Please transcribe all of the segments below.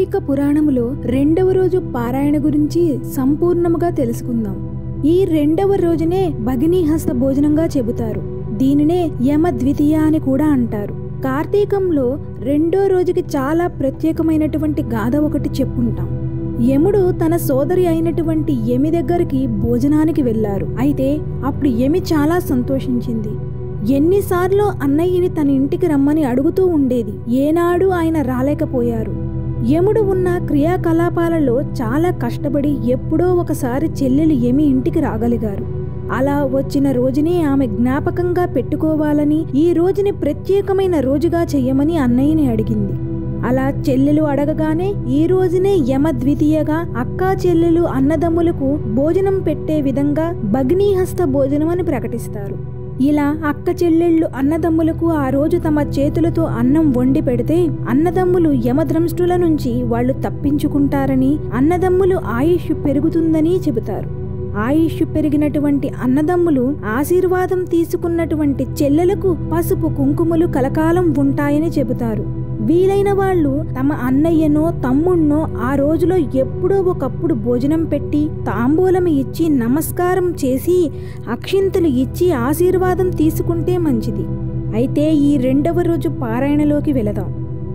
కార్తీక పురాణములో రెండవ రోజు పారాయణ గురించి సంపూర్ణముగా తెలుసుకుందాం ఈ రెండవ రోజునే భగినీహస్త భోజనంగా చెబుతారు దీనినే యమ ద్వితీయ అని కూడా అంటారు కార్తీకంలో రెండో రోజుకి చాలా ప్రత్యేకమైనటువంటి గాథ ఒకటి చెప్పుంటాం యముడు తన సోదరి అయినటువంటి యమి దగ్గరికి భోజనానికి వెళ్లారు అయితే అప్పుడు యమి చాలా సంతోషించింది ఎన్నిసార్లు అన్నయ్యని తన ఇంటికి రమ్మని అడుగుతూ ఉండేది ఏనాడు ఆయన రాలేకపోయారు యముడు ఉన్న క్రియాకలాపాలలో చాలా కష్టపడి ఎప్పుడో ఒకసారి చెల్లెలు యమి ఇంటికి రాగలిగారు అలా వచ్చిన రోజునే ఆమె జ్ఞాపకంగా పెట్టుకోవాలని ఈ రోజుని ప్రత్యేకమైన రోజుగా చెయ్యమని అన్నయ్యని అడిగింది అలా చెల్లెలు అడగగానే ఈ రోజునే యమ ద్వితీయగా అక్కా చెల్లెలు అన్నదమ్ములకు భోజనం పెట్టే విధంగా భగ్నీహస్త భోజనం అని ప్రకటిస్తారు ఇలా అక్క చెల్లెళ్ళు అన్నదమ్ములకు ఆ రోజు తమ చేతులతో అన్నం వండి పెడితే అన్నదమ్ములు యమద్రంష్టుల నుంచి వాళ్ళు తప్పించుకుంటారని అన్నదమ్ములు ఆయుష్ పెరుగుతుందని చెబుతారు ఆయుష్ పెరిగినటువంటి అన్నదమ్ములు ఆశీర్వాదం తీసుకున్నటువంటి చెల్లెలకు పసుపు కుంకుమలు కలకాలం ఉంటాయని చెబుతారు వీలైన వాళ్ళు తమ అన్నయ్యనో తమ్ముణ్ణో ఆ రోజులో ఎప్పుడో ఒకప్పుడు భోజనం పెట్టి తాంబూలం ఇచ్చి నమస్కారం చేసి అక్షింతలు ఇచ్చి ఆశీర్వాదం తీసుకుంటే మంచిది అయితే ఈ రెండవ రోజు పారాయణలోకి వెళదాం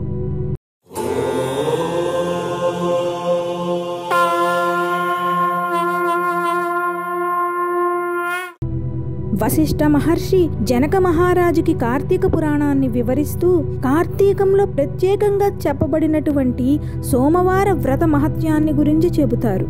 వశిష్ఠ మహర్షి జనక మహారాజుకి కార్తీక పురాణాన్ని వివరిస్తూ కార్తీకంలో ప్రత్యేకంగా చెప్పబడినటువంటి సోమవార వ్రత మహత్యాన్ని గురించి చెబుతారు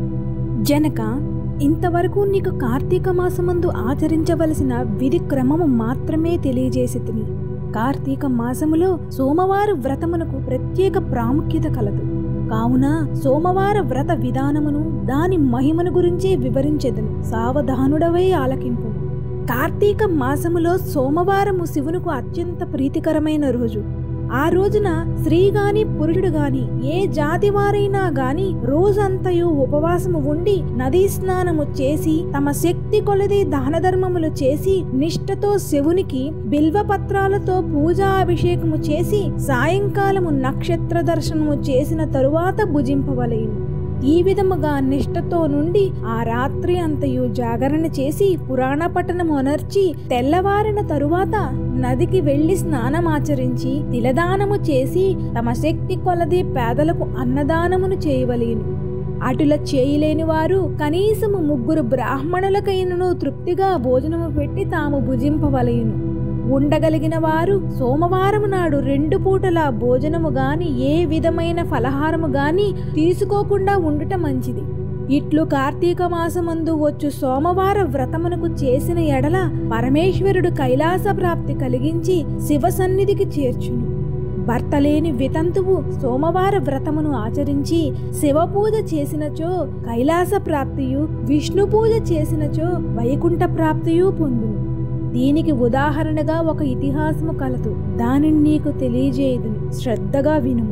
జనక ఇంతవరకు నీకు కార్తీక మాసమందు ఆచరించవలసిన విధి క్రమము మాత్రమే తెలియజేసి తిని కార్తీక మాసములో సోమవార వ్రతమునకు ప్రత్యేక ప్రాముఖ్యత కలదు కావున సోమవార వ్రత విధానమును దాని మహిమను గురించి వివరించెదను సావధానుడవై ఆలకింపు కార్తీక మాసములో సోమవారము శివునకు అత్యంత ప్రీతికరమైన రోజు ఆ రోజున స్త్రీ గాని పురుషుడు గాని ఏ జాతి వారైనా గాని రోజంతయు ఉపవాసము ఉండి నదీ స్నానము చేసి తమ శక్తి కొలది దాన ధర్మములు చేసి నిష్ఠతో శివునికి బిల్వపత్రాలతో పూజాభిషేకము చేసి సాయంకాలము నక్షత్ర దర్శనము చేసిన తరువాత భుజింపవలేను ఈ విధముగా నిష్ఠతో నుండి ఆ రాత్రి అంతయు జాగరణ చేసి పురాణ పట్టణము అనర్చి తెల్లవారిన తరువాత నదికి వెళ్లి స్నానమాచరించి తిలదానము చేసి తమ శక్తి కొలది పేదలకు అన్నదానమును చేయవలేను అటుల చేయలేని వారు కనీసము ముగ్గురు బ్రాహ్మణులకైనను తృప్తిగా భోజనము పెట్టి తాము భుజింపవలయును ఉండగలిగిన వారు సోమవారము నాడు రెండు పూటల భోజనము గాని ఏ విధమైన ఫలహారము గాని తీసుకోకుండా ఉండుట మంచిది ఇట్లు కార్తీక మాసమందు వచ్చు సోమవార వ్రతమునకు చేసిన ఎడల పరమేశ్వరుడు కైలాస ప్రాప్తి కలిగించి శివ సన్నిధికి చేర్చును భర్త లేని వితంతువు సోమవార వ్రతమును ఆచరించి శివ పూజ చేసినచో కైలాస ప్రాప్తియు విష్ణు పూజ చేసినచో వైకుంఠ ప్రాప్తియు పొందును దీనికి ఉదాహరణగా ఒక ఇతిహాసము కలదు దానిని నీకు తెలియజేయుదును శ్రద్ధగా వినుము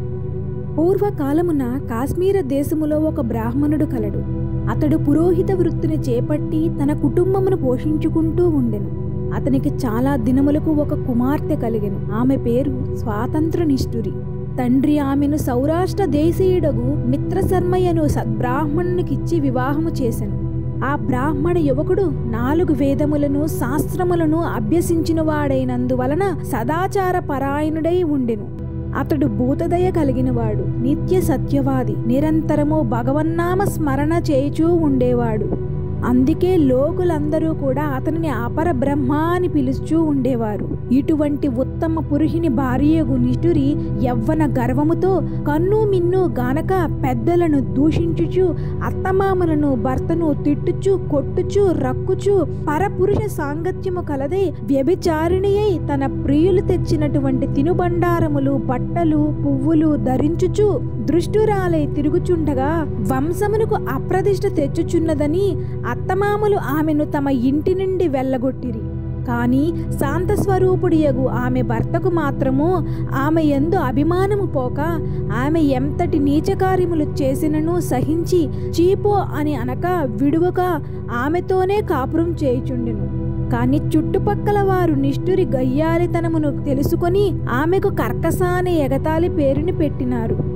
పూర్వకాలమున కాశ్మీర దేశములో ఒక బ్రాహ్మణుడు కలడు అతడు పురోహిత వృత్తిని చేపట్టి తన కుటుంబమును పోషించుకుంటూ ఉండెను అతనికి చాలా దినములకు ఒక కుమార్తె కలిగెను ఆమె పేరు స్వాతంత్ర నిష్ఠురి తండ్రి ఆమెను సౌరాష్ట్ర దేశీయుడగు మిత్రశర్మయ్యను సద్బ్రాహ్మణునికిచ్చి వివాహము చేసెను ఆ బ్రాహ్మణ యువకుడు నాలుగు వేదములను శాస్త్రములను అభ్యసించిన వాడైనందువలన సదాచార పరాయణుడై ఉండెను అతడు భూతదయ కలిగినవాడు నిత్య సత్యవాది నిరంతరము భగవన్నామ స్మరణ చేయుచూ ఉండేవాడు అందుకే లోకులందరూ కూడా అతనిని అపర బ్రహ్మ అని పిలుస్తూ ఉండేవారు ఇటువంటి ఉత్తమ పురుషుని భార్యగు నిష్ఠురి యవ్వన గర్వముతో కన్ను మిన్ను గానక పెద్దలను దూషించుచు అత్తమామలను భర్తను తిట్టుచు కొట్టుచు రక్కుచు పరపురుష సాంగత్యము కలదే వ్యభిచారిణి అయి తన ప్రియులు తెచ్చినటువంటి తినుబండారములు బట్టలు పువ్వులు ధరించుచు దృష్టురాలై తిరుగుచుండగా వంశమునకు అప్రదిష్ట తెచ్చుచున్నదని అత్తమామలు ఆమెను తమ ఇంటి నుండి వెళ్ళగొట్టిరి కానీ శాంతస్వరూపుడియగు ఆమె భర్తకు మాత్రము ఆమె ఎందు అభిమానము పోక ఆమె ఎంతటి నీచకార్యములు చేసినను సహించి చీపో అని అనక విడువక ఆమెతోనే కాపురం చేయుచుండెను కాని చుట్టుపక్కల వారు నిష్ఠురి గయ్యాలితనమును తెలుసుకొని ఆమెకు కర్కస అనే ఎగతాళి పేరుని పెట్టినారు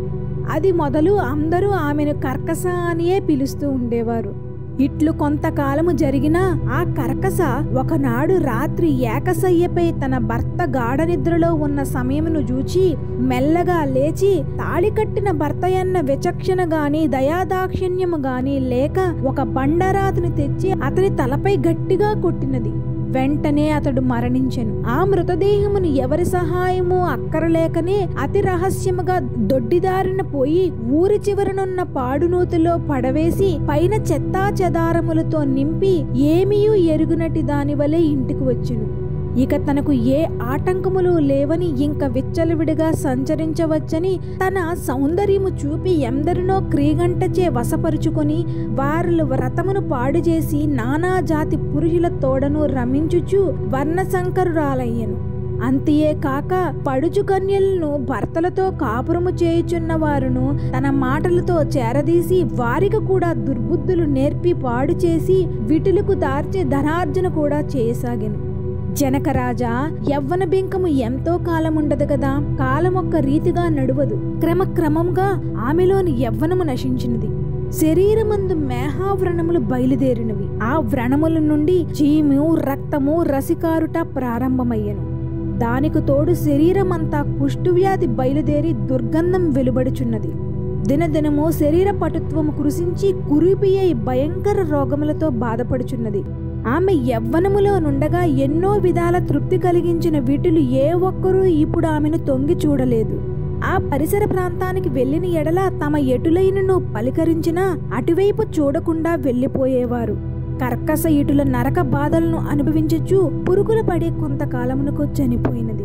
అది మొదలు అందరూ ఆమెను కర్కస అనియే పిలుస్తూ ఉండేవారు ఇట్లు కొంతకాలము జరిగినా ఆ కర్కస ఒకనాడు రాత్రి ఏకసయ్యపై తన భర్త గాఢ నిద్రలో ఉన్న సమయమును చూచి మెల్లగా లేచి తాళి కట్టిన భర్తయన్న విచక్షణ గాని దయాదాక్షిణ్యము గాని లేక ఒక బండరాతిని తెచ్చి అతని తలపై గట్టిగా కొట్టినది వెంటనే అతడు మరణించెను ఆ మృతదేహమును ఎవరి సహాయము అక్కరలేకనే అతి రహస్యముగా దొడ్డిదారిన పోయి ఊరి చివరనున్న పాడునూతిలో పడవేసి పైన చెత్తా చెదారములతో నింపి ఏమీయూ ఎరుగునటి దాని వలె ఇంటికి వచ్చెను ఇక తనకు ఏ ఆటంకములు లేవని ఇంక విచ్చలవిడిగా సంచరించవచ్చని తన సౌందర్యము చూపి ఎందరినో క్రీగంటచే వశపరుచుకొని వారుల వ్రతమును పాడు చేసి నానా జాతి పురుషుల తోడను రమించుచు వర్ణశంకరురాలయ్యను అంతియే కాక పడుచు కన్యలను భర్తలతో కాపురము చేయుచున్న వారును తన మాటలతో చేరదీసి వారికి కూడా దుర్బుద్ధులు నేర్పి పాడు చేసి విటులకు దార్చి ధనార్జన కూడా చేయసాగెను జనకరాజా యవ్వన బింకము ఎంతో కాలం ఉండదు కదా కాలం ఒక్క రీతిగా నడువదు క్రమక్రమంగా ఆమెలోని యవ్వనము నశించినది శరీరమందు మేహావ్రణములు బయలుదేరినవి ఆ వ్రణముల నుండి చీము రక్తము రసికారుట ప్రారంభమయ్యను దానికి తోడు శరీరమంతా కుష్ఠువ్యాధి బయలుదేరి దుర్గంధం వెలువడుచున్నది దినదినము శరీర పటుత్వము కృషించి కురిపి అయి భయంకర రోగములతో బాధపడుచున్నది ఆమె యవ్వనములో నుండగా ఎన్నో విధాల తృప్తి కలిగించిన వీటిలు ఏ ఒక్కరూ ఇప్పుడు ఆమెను తొంగి చూడలేదు ఆ పరిసర ప్రాంతానికి వెళ్ళిన ఎడల తమ ఎటులైనను పలికరించినా అటువైపు చూడకుండా వెళ్ళిపోయేవారు కర్కస ఇటుల నరక బాధలను అనుభవించచ్చు పురుగులు పడే కొంతకాలమునకు చనిపోయినది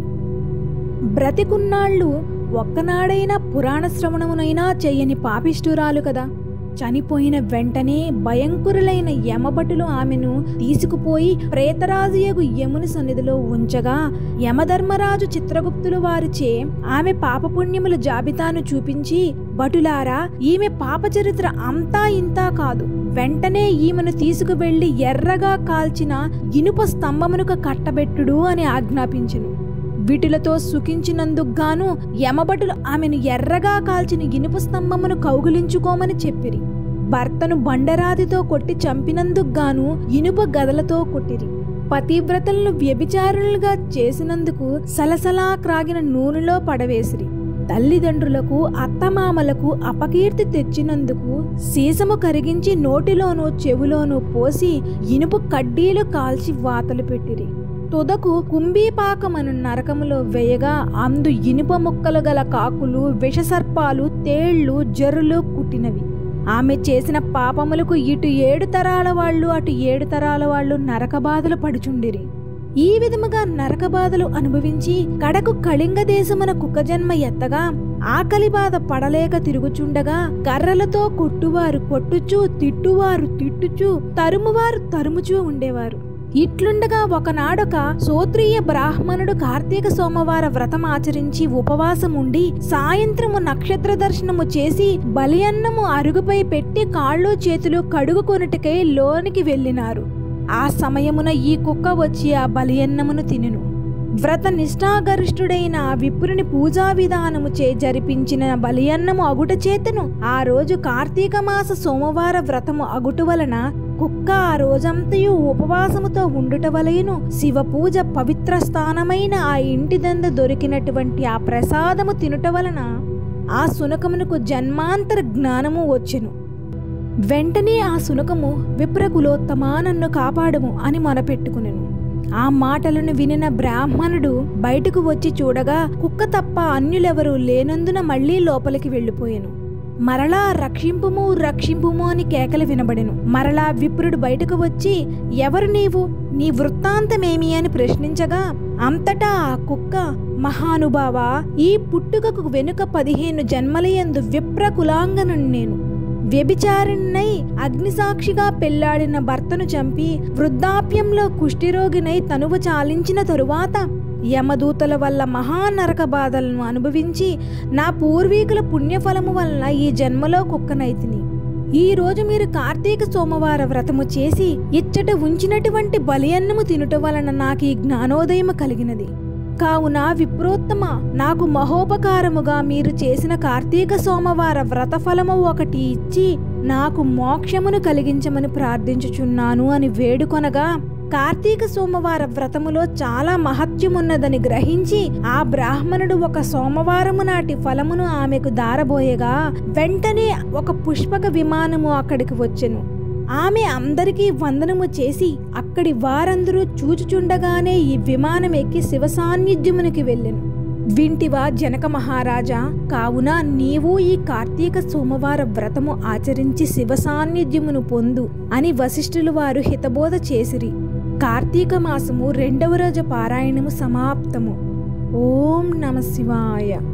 బ్రతికున్నాళ్ళు ఒక్కనాడైనా పురాణ శ్రవణమునైనా చెయ్యని పాపిష్టురాలు కదా చనిపోయిన వెంటనే భయంకరులైన యమభటులు ఆమెను తీసుకుపోయి ప్రేతరాజుయగు యముని సన్నిధిలో ఉంచగా యమధర్మరాజు చిత్రగుప్తులు వారిచే ఆమె పాపపుణ్యముల జాబితాను చూపించి భటులారా ఈమె పాప చరిత్ర అంతా ఇంతా కాదు వెంటనే ఈమెను తీసుకువెళ్లి ఎర్రగా కాల్చిన ఇనుప స్తంభమునకు కట్టబెట్టుడు అని ఆజ్ఞాపించెను వీటిలతో సుఖించినందుకు గాను యమభటులు ఆమెను ఎర్రగా కాల్చిన ఇనుప స్తంభమును కౌగులించుకోమని చెప్పిరి భర్తను బండరాతితో కొట్టి చంపినందుకు గాను ఇనుప గదలతో కొట్టిరి పతివ్రతలను వ్యభిచారులుగా చేసినందుకు సలసలా క్రాగిన నూనెలో పడవేసిరి తల్లిదండ్రులకు అత్తమామలకు అపకీర్తి తెచ్చినందుకు సీసము కరిగించి నోటిలోనూ చెవులోనూ పోసి ఇనుపు కడ్డీలు కాల్చి వాతలు పెట్టిరి తుదకు కుంభీపాకమను నరకములో వేయగా అందు ఇనుప ముక్కలు గల కాకులు విషసర్పాలు తేళ్లు జర్రులు కుట్టినవి ఆమె చేసిన పాపములకు ఇటు ఏడు తరాల వాళ్ళు అటు ఏడు తరాల వాళ్ళు నరక బాధలు పడుచుండిరి ఈ విధముగా నరక బాధలు అనుభవించి కడకు కళింగ దేశమున కుక్కజన్మ ఎత్తగా ఆకలి బాధ పడలేక తిరుగుచుండగా కర్రలతో కొట్టువారు కొట్టుచూ తిట్టువారు తిట్టుచూ తరుమువారు తరుముచూ ఉండేవారు ఇట్లుండగా ఒకనాడొక సోత్రీయ బ్రాహ్మణుడు కార్తీక సోమవార వ్రతం ఆచరించి ఉపవాసం ఉండి సాయంత్రము నక్షత్ర దర్శనము చేసి బలి అన్నము అరుగుపై పెట్టి కాళ్ళు చేతులు కడుగుకొనుటకై లోనికి వెళ్ళినారు ఆ సమయమున ఈ కుక్క వచ్చి ఆ బలి అన్నమును తినెను వ్రత నిష్ఠాగరిష్ఠుడైన ఆ విప్రుని పూజా విధానము చే జరిపించిన బలి అన్నము అగుట చేతను ఆ రోజు కార్తీక మాస సోమవార వ్రతము అగుట వలన కుక్క ఆ రోజంతయు ఉపవాసముతో ఉండుట వలయను శివ పూజ పవిత్ర స్థానమైన ఆ ఇంటి దంద దొరికినటువంటి ఆ ప్రసాదము తినుట వలన ఆ సునకమునకు జన్మాంతర జ్ఞానము వచ్చెను వెంటనే ఆ సునకము విప్రకులోత్తమా నన్ను కాపాడము అని మొరపెట్టుకునెను ఆ మాటలను వినిన బ్రాహ్మణుడు బయటకు వచ్చి చూడగా కుక్క తప్ప అన్యులెవరూ లేనందున మళ్లీ లోపలికి వెళ్ళిపోయెను మరలా రక్షింపుము రక్షింపుము అని కేకలు వినబడెను మరలా విప్రుడు బయటకు వచ్చి ఎవరు నీవు నీ వృత్తాంతమేమి అని ప్రశ్నించగా అంతటా ఆ కుక్క మహానుభావా ఈ పుట్టుకకు వెనుక పదిహేను జన్మలయందు విప్ర కులాంగను నేను వ్యభిచారిణ్ణై అగ్నిసాక్షిగా పెళ్లాడిన భర్తను చంపి వృద్ధాప్యంలో కుష్ఠిరోగినై తనువు చాలించిన తరువాత యమదూతల వల్ల మహానరక బాధలను అనుభవించి నా పూర్వీకుల పుణ్యఫలము వలన ఈ జన్మలో కుక్కనైతిని ఈ రోజు మీరు కార్తీక సోమవార వ్రతము చేసి ఇచ్చట ఉంచినటువంటి బలి అన్నము తినుట వలన నాకు ఈ జ్ఞానోదయము కలిగినది కావున విప్రోత్తమ నాకు మహోపకారముగా మీరు చేసిన కార్తీక సోమవార వ్రతఫలము ఒకటి ఇచ్చి నాకు మోక్షమును కలిగించమని ప్రార్థించుచున్నాను అని వేడుకొనగా కార్తీక సోమవార వ్రతములో చాలా మహత్యమున్నదని గ్రహించి ఆ బ్రాహ్మణుడు ఒక సోమవారము నాటి ఫలమును ఆమెకు దారబోయగా వెంటనే ఒక పుష్పక విమానము అక్కడికి వచ్చెను ఆమె అందరికీ వందనము చేసి అక్కడి వారందరూ చూచుచుండగానే ఈ విమానం ఎక్కి శివ సాన్నిధ్యమునికి వెళ్ళెను వింటివా జనక మహారాజా కావున నీవు ఈ కార్తీక సోమవార వ్రతము ఆచరించి శివ సాన్నిధ్యమును పొందు అని వశిష్ఠులు వారు హితబోధ చేసిరి కార్తీక మాసము రెండవ రోజు పారాయణము సమాప్తము ఓం నమ శివాయ